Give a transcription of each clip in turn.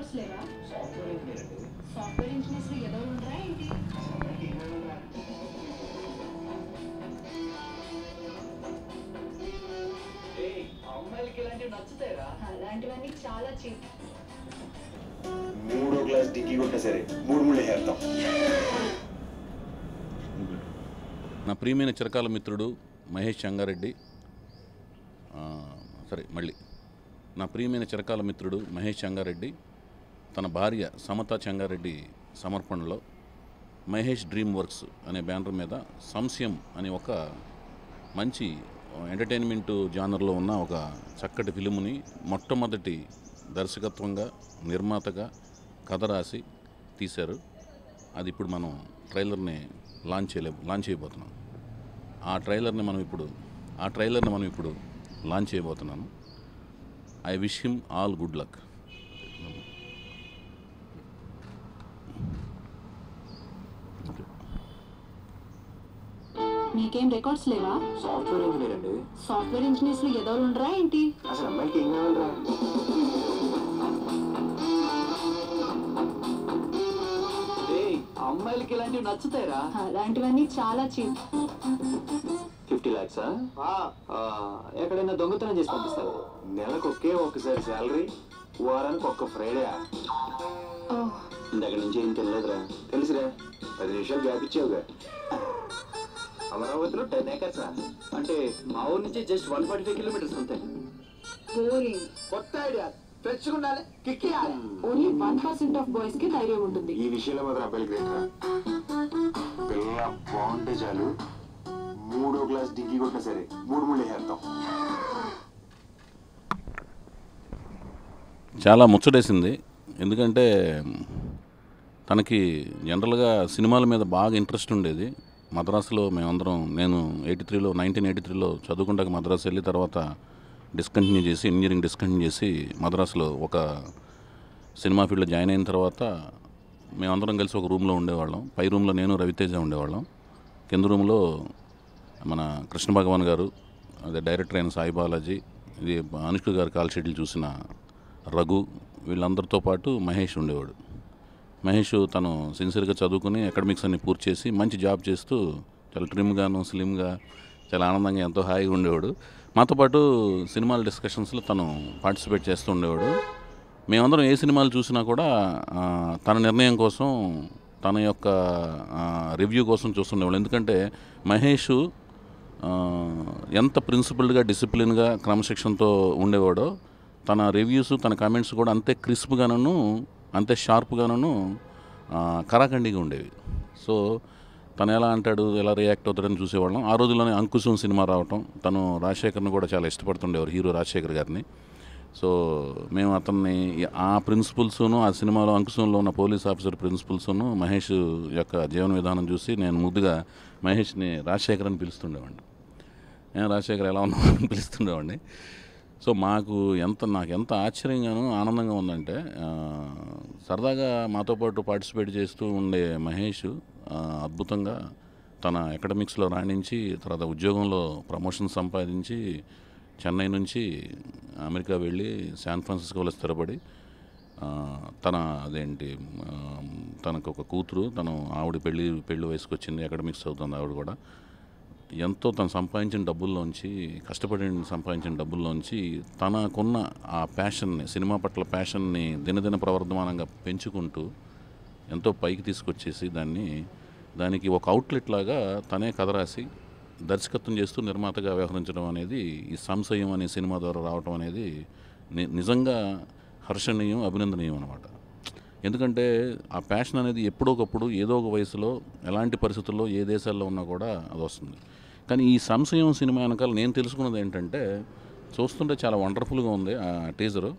records లేవా software engineer అండి software engineers ఏదో ఉండరా ఏంటి ఏయ్, అమ్మాయిలకి ఇలాంటివి నచ్చుతాయిరా అలాంటివన్నీ చాలా చీప్ మూడో క్లాస్ డిగ్రీ కొట్టినా సరే మూడు మూడు వేద్దాం నా ప్రియమైన చిరకాల మిత్రుడు మహేష్ చంగారెడ్డి ఆ, సరే మళ్ళీ నా ప్రియమైన చిరకాల మిత్రుడు మహేష్ చంగారెడ్డి తన భార్య సమత చంగారెడ్డి సమర్పణలో మహేష్ డ్రీమ్ వర్క్స్ అనే బ్యానర్ మీద సంశయం అనే ఒక మంచి ఎంటర్టైన్మెంట్ జానర్లో ఉన్న ఒక చక్కటి ఫిలిముని మొట్టమొదటి దర్శకత్వంగా నిర్మాతగా కథ రాసి తీశారు అది ఇప్పుడు మనం ట్రైలర్ని లాంచ్ చేయలే లాంచ్ చేయబోతున్నాం ఆ ట్రైలర్ని మనం ఇప్పుడు ఆ ట్రైలర్ని మనం ఇప్పుడు లాంచ్ చేయబోతున్నాను I wish him all good luck మీకేం రికార్డ్స్ లేవా సాఫ్ట్వేర్ ఇంజనీర్ అండి సాఫ్ట్వేర్ ఇంజనీర్స్ ఏదో ఉండరా ఏంటి అసలు అమ్మాయికి ఏం కావాలరా ఏయ్, అమ్మాయిలకి ఇలాంటివి నచ్చుతాయిరా అలాంటివన్నీ చాలా చీప్ ఫిఫ్టీ ల్యాక్సా ఎక్కడైనా దొంగతనం చేసి పంపిస్తావా నెలకు ఒకే ఒకసారి శాలరీ వారానికి ఒక్క ఫ్రైడే ఇందాక నుంచి ఏం తెలియదురా తెలుసురా పది నిమిషాలు గ్యాప్ ఇచ్చావుగా అమరావతిలో టెన్ ఏకర్స్ అంటే మా ఊరు నుంచి just one forty five kilometres ఉంటాయి బోరింగ్ కొత్త ఐడియా ఫ్రెష్గా ఉండాలి కిక్కియాలి only one percent of boys కి ధైర్యం ఉంటుంది ఈ విషయంలో మాత్రం అబ్బాయిలు గ్రేట్ రా పిల్ల బాగుంటే చాలు మూడో క్లాస్ డిగ్రీ కొట్టినా సరే మూడు మూడు వేద్దాం చాలా ముచ్చటేసింది ఎందుకంటే తనకి జనరల్గా సినిమాల మీద బాగా ఇంట్రెస్ట్ ఉండేది మద్రాసులో మేమందరం నేను ఎయిటీ త్రీలో నైన్టీన్ ఎయిటీ త్రీలో చదువుకుంటాక మద్రాసు వెళ్ళి తర్వాత డిస్కంటిన్యూ చేసి ఇంజనీరింగ్ డిస్కంటిన్యూ చేసి మద్రాసులో ఒక సినిమా ఫీల్డ్లో జాయిన్ అయిన తర్వాత మేమందరం కలిసి ఒక రూమ్లో ఉండేవాళ్ళం పై రూమ్లో నేను రవితేజ ఉండేవాళ్ళం కింద రూమ్లో మన కృష్ణ భగవాన్ గారు అదే డైరెక్టర్ అయిన సాయి బాలాజీ ఇది అనుష్క గారు కాల్ షెడ్యూల్ చూసిన రఘు వీళ్ళందరితో పాటు మహేష్ ఉండేవాడు మహేష్ తను సిన్సియర్గా చదువుకుని అకాడమిక్స్ అన్ని పూర్తి చేసి మంచి జాబ్ చేస్తూ చాలా ట్రిమ్గాను స్లిమ్గా చాలా ఆనందంగా ఎంతో హాయిగా ఉండేవాడు మాతో పాటు సినిమాల డిస్కషన్స్లో తను పార్టిసిపేట్ చేస్తూ ఉండేవాడు మేమందరం ఏ సినిమాలు చూసినా కూడా ఆ, తన నిర్ణయం కోసం తన యొక్క రివ్యూ కోసం చూస్తుండేవాళ్ళు ఎందుకంటే మహేష్ ఆ, ఎంత ప్రిన్సిపల్డ్గా డిసిప్లిన్గా క్రమశిక్షణతో ఉండేవాడో తన రివ్యూస్ తన కామెంట్స్ కూడా అంతే క్రిస్ప్గాను అంతే షార్ప్గాను కరాఖండిగా ఉండేవి సో తను ఎలా అంటాడు ఎలా రియాక్ట్ అవుతాడని చూసేవాళ్ళం ఆ రోజుల్లోనే అంకుశం సినిమా రావటం తను రాజశేఖర్ని కూడా చాలా ఇష్టపడుతుండేవారు హీరో రాజశేఖర్ గారిని సో మేము అతన్ని ఆ ప్రిన్సిపల్స్ను ఆ సినిమాలో అంకుశంలో ఉన్న పోలీస్ ఆఫీసర్ ప్రిన్సిపల్స్ను మహేష్ యొక్క జీవన విధానం చూసి నేను ముద్దుగా మహేష్ని రాజశేఖర్ అని పిలుస్తుండేవాడిని నేను రాజశేఖర్ ఎలా ఉన్నావు అని పిలుస్తుండేవాడిని సో మాకు ఎంత నాకు ఎంత ఆశ్చర్యంగాను ఆనందంగా ఉందంటే ఆ, సరదాగా మాతో పాటు పార్టిసిపేట్ చేస్తూ ఉండే మహేష్ ఆ, అద్భుతంగా తన అకాడమిక్స్లో రాణించి తర్వాత ఉద్యోగంలో ప్రమోషన్ సంపాదించి చెన్నై నుంచి అమెరికా వెళ్ళి శాన్ ఫ్రాన్సిస్కోలో స్థిరపడి ఆ, తన అదేంటి ఆ, తనకు ఒక కూతురు తను ఆవిడ పెళ్ళి పెళ్ళి వయసుకు వచ్చింది అకాడమిక్స్ చదువుతుంది ఆవిడ కూడా ఎంతో తను సంపాదించిన డబ్బుల్లోంచి కష్టపడి సంపాదించిన డబ్బుల్లోంచి తనకున్న ఆ ప్యాషన్ని సినిమా పట్ల ప్యాషన్ని దినదిన ప్రవర్ధమానంగా పెంచుకుంటూ ఎంతో పైకి తీసుకొచ్చేసి దాన్ని దానికి ఒక అవుట్లెట్ లాగా తనే కథ రాసి దర్శకత్వం చేస్తూ నిర్మాతగా వ్యవహరించడం అనేది ఈ సంశయం అనే సినిమా ద్వారా రావడం అనేది ని- నిజంగా హర్షణీయం అభినందనీయం అనమాట ఎందుకంటే ఆ ప్యాషన్ అనేది ఎప్పుడో ఒకప్పుడు ఏదో ఒక వయసులో ఎలాంటి పరిస్థితుల్లో ఏ దేశాల్లో ఉన్నా కూడా అది వస్తుంది కానీ ఈ సంశయం సినిమా వెనకాల నేను తెలుసుకున్నది ఏంటంటే చూస్తుంటే చాలా వండర్ఫుల్గా ఉంది ఆ టీజరు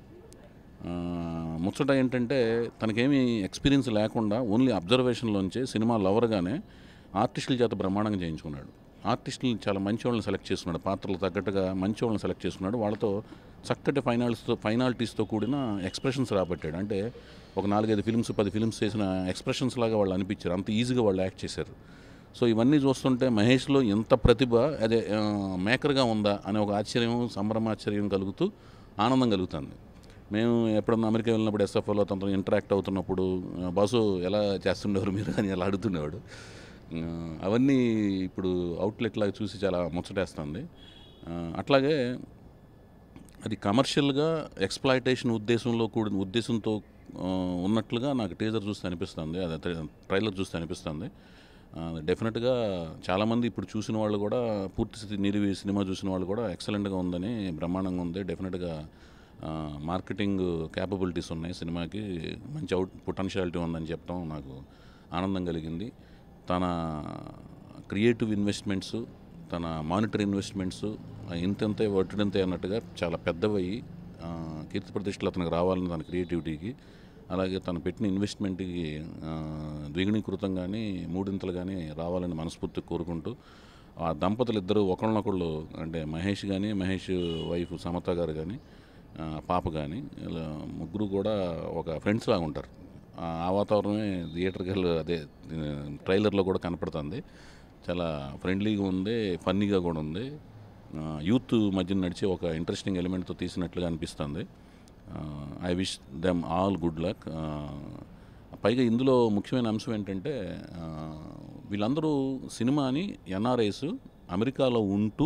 ఆ, ముచ్చట ఏంటంటే తనకేమీ ఎక్స్పీరియన్స్ లేకుండా ఓన్లీ అబ్జర్వేషన్లోంచే సినిమా లవర్గానే ఆర్టిస్టుల చేత బ్రహ్మాండంగా చేయించుకున్నాడు ఆర్టిస్టులు చాలా మంచి వాళ్ళని సెలెక్ట్ చేసుకున్నాడు పాత్రలు తగ్గట్టుగా మంచి వాళ్ళని సెలెక్ట్ చేసుకున్నాడు వాళ్ళతో చక్కటి ఫైనాల్స్తో ఫైనాలిటీస్తో కూడిన ఎక్స్ప్రెషన్స్ రాబట్టాడు అంటే ఒక నాలుగైదు ఫిల్మ్స్ పది ఫిల్మ్స్ చేసిన ఎక్స్ప్రెషన్స్ లాగా వాళ్ళు అనిపించారు అంత ఈజీగా వాళ్ళు యాక్ట్ చేశారు సో ఇవన్నీ చూస్తుంటే మహేష్లో ఎంత ప్రతిభ అదే ఆ, మేకర్గా ఉందా అనే ఒక ఆశ్చర్యం సంభ్రమాశ్చర్యం కలుగుతూ ఆనందం కలుగుతుంది మేము ఎప్పుడన్నా అమెరికా వెళ్ళినప్పుడు ఎస్ఎఫ్ఓలో తనతో ఇంటరాక్ట్ అవుతున్నప్పుడు "ఆ, బాసు ఎలా చేస్తుండేవారు మీరు అని అలా అడుగుతుండేవాడు ఆ, అవన్నీ ఇప్పుడు అవుట్లెట్ లాగా చూసి చాలా ముచ్చటేస్తుంది ఆ, అట్లాగే అది కమర్షియల్గా ఎక్స్ప్లాయిటేషన్ ఉద్దేశంలో కూడిన ఉద్దేశంతో ఆ, ఉన్నట్లుగా నాకు టీజర్ చూస్తే అనిపిస్తుంది అది ట్రైలర్ చూస్తే అనిపిస్తుంది ఆ, డెఫినెట్గా చాలామంది ఇప్పుడు చూసిన వాళ్ళు కూడా పూర్తి స్థితి నిలివి సినిమా చూసిన వాళ్ళు కూడా ఎక్సలెంట్గా ఉందని బ్రహ్మాండంగా ఉంది డెఫినెట్గా ఆ, మార్కెటింగ్ క్యాపబిలిటీస్ ఉన్నాయి సినిమాకి మంచి అవుట్ పొటెన్షియాలిటీ ఉందని చెప్పడం నాకు ఆనందం కలిగింది తన క్రియేటివ్ ఇన్వెస్ట్మెంట్స్ తన మానిటరీ ఇన్వెస్ట్మెంట్స్ ఇంతంతే వడ్డంతే అన్నట్టుగా చాలా పెద్దవయ్యి ఆ, కీర్తి ప్రతిష్టలు అతనికి రావాలని తన క్రియేటివిటీకి అలాగే తను పెట్టిన ఇన్వెస్ట్మెంట్కి ఆ, ద్విగుణీకృతం కానీ మూడింతలు కానీ రావాలని మనస్ఫూర్తి కోరుకుంటూ ఆ దంపతులు ఇద్దరు ఒకళ్ళనొకళ్ళు అంటే మహేష్ కానీ మహేష్ వైఫ్ సమత గారు కానీ ఆ, పాప కానీ ఇలా ముగ్గురు కూడా ఒక ఫ్రెండ్స్ లాగా ఉంటారు ఆ ఆ వాతావరణమే థియేటర్కి వెళ్ళి అదే ఆ, ట్రైలర్లో కూడా కనపడుతుంది చాలా ఫ్రెండ్లీగా ఉంది ఫన్నీగా కూడా ఉంది ఆ, యూత్ మధ్య నడిచే ఒక ఇంట్రెస్టింగ్ ఎలిమెంట్తో తీసినట్లుగా అనిపిస్తుంది I wish them all good luck పైగా ఇందులో ముఖ్యమైన అంశం ఏంటంటే ఆ, వీళ్ళందరూ సినిమాని ఎన్ఆర్ఐస్ అమెరికాలో ఉంటూ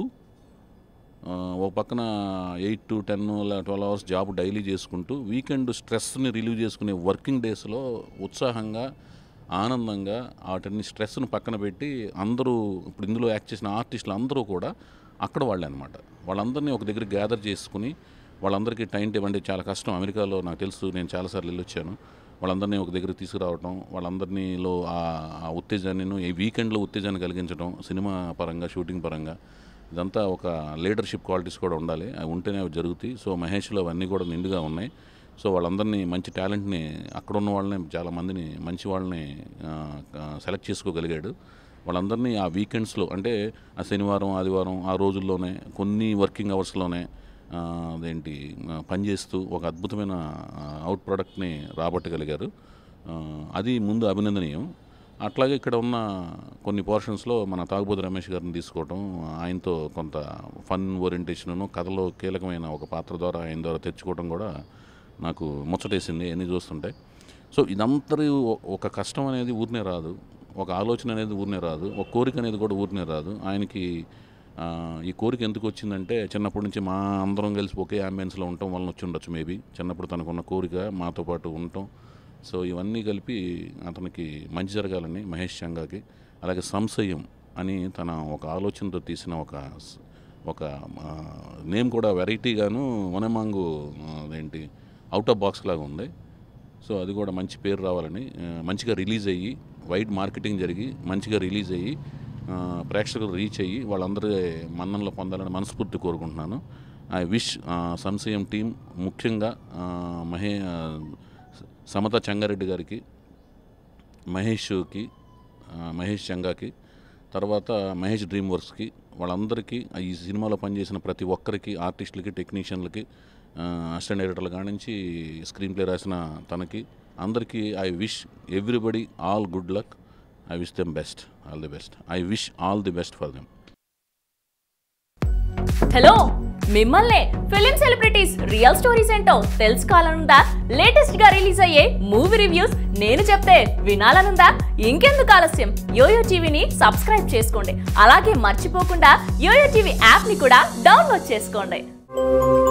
ఆ, ఒక పక్కన eight to ten twelve hours job daily చేసుకుంటూ వీకెండ్ స్ట్రెస్ని రిలీవ్ చేసుకునే వర్కింగ్ డేస్లో ఉత్సాహంగా ఆనందంగా వాటిని స్ట్రెస్ను పక్కన పెట్టి అందరూ ఇప్పుడు ఇందులో యాక్ట్ చేసిన ఆర్టిస్టులు అందరూ కూడా అక్కడ వాళ్ళే అనమాట వాళ్ళందరినీ ఒక దగ్గర గ్యాదర్ చేసుకుని వాళ్ళందరికీ టైం టేబుల్ అంటే చాలా కష్టం అమెరికాలో నాకు తెలుసు నేను చాలాసార్లు వెళ్ళి వచ్చాను వాళ్ళందరినీ ఒక దగ్గర తీసుకురావటం వాళ్ళందరినీలో ఆ ఆ ఉత్తేజాన్ని ఈ వీకెండ్లో ఉత్తేజాన్ని కలిగించడం సినిమా పరంగా షూటింగ్ పరంగా ఇదంతా ఒక లీడర్షిప్ క్వాలిటీస్ కూడా ఉండాలి అవి ఉంటేనే అవి జరుగుతాయి సో మహేష్లో అవన్నీ కూడా నిండుగా ఉన్నాయి సో వాళ్ళందరినీ మంచి టాలెంట్ని అక్కడ ఉన్న వాళ్ళని చాలా మందిని మంచి వాళ్ళని సెలెక్ట్ చేసుకోగలిగాడు వాళ్ళందరినీ ఆ వీకెండ్స్లో అంటే ఆ శనివారం ఆదివారం ఆ రోజుల్లోనే కొన్ని వర్కింగ్ అవర్స్లోనే ఆ, అదేంటి ఆ, పనిచేస్తూ ఒక అద్భుతమైన అవుట్ ప్రోడక్ట్ని రాబట్టగలిగారు ఆ, అది ముందు అభినందనీయం అట్లాగే ఇక్కడ ఉన్న కొన్ని పోర్షన్స్లో మన తాగుబోతు రమేష్ గారిని తీసుకోవడం ఆయనతో కొంత ఫన్ ఓరియంటేషన్ను కథలో కీలకమైన ఒక పాత్ర ద్వారా ఆయన ద్వారా తెచ్చుకోవడం కూడా నాకు ముచ్చటేసింది ఎన్ని చూస్తుంటే సో ఇదంతరి ఒక కష్టం అనేది ఊరినే రాదు ఒక ఆలోచన అనేది ఊరినే రాదు ఒక కోరిక అనేది కూడా ఊరినే రాదు ఆయనకి ఆ, ఈ కోరిక ఎందుకు వచ్చిందంటే చిన్నప్పటి నుంచి మా అందరం కలిసి ఒకే అంబులెన్స్లో ఉండటం వలన వచ్చి ఉండొచ్చు మేబీ చిన్నప్పుడు తనకున్న కోరిక మాతో పాటు ఉండటం సో ఇవన్నీ కలిపి అతనికి మంచి జరగాలని మహేష్ చంగాకి అలాగే సంశయం అని తన ఒక ఆలోచనతో తీసిన ఒక స్- ఒక నేమ్ కూడా వెరైటీగాను వనమాంగు అదేంటి అవుట్ ఆఫ్ బాక్స్ లాగా ఉంది సో అది కూడా మంచి పేరు రావాలని ఆ, మంచిగా రిలీజ్ అయ్యి వైడ్ మార్కెటింగ్ జరిగి మంచిగా రిలీజ్ అయ్యి ఆ, ప్రేక్షకులు రీచ్ అయ్యి వాళ్ళందరి మన్ననలో పొందాలని మనస్ఫూర్తి కోరుకుంటున్నాను ఐ విష్ సంశయం టీం ముఖ్యంగా ఆ, మహే ఆ, సమత చంగారెడ్డి గారికి మహేష్కి ఆ, మహేష్ చంగాకి తర్వాత మహేష్ డ్రీమ్ వర్క్స్కి వాళ్ళందరికీ ఈ సినిమాలో పనిచేసిన ప్రతి ఒక్కరికి ఆర్టిస్టులకి టెక్నీషియన్లకి అసిస్టెంట్ డైరెక్టర్ల కాడి నుంచి స్క్రీన్ ప్లే రాసిన తనకి అందరికీ I wish everybody all good luck I wish them best all the best I wish all the best for them hello మిమ్మల్నే ఫిలిం సెలబ్రిటీస్ రియల్ స్టోరీస్ ఏంటో తెలుసుకోవాలనుందా లేటెస్ట్ గా రిలీజ్ అయ్యే మూవీ రివ్యూస్ నేను చెప్తే వినాలనుందా ఇంకెందుకు ఆలస్యం యోయో టీవీని సబ్స్క్రైబ్ చేసుకోండి అలాగే మర్చిపోకుండా యోయో టీవీ యాప్ ని కూడా డౌన్లోడ్ చేసుకోండి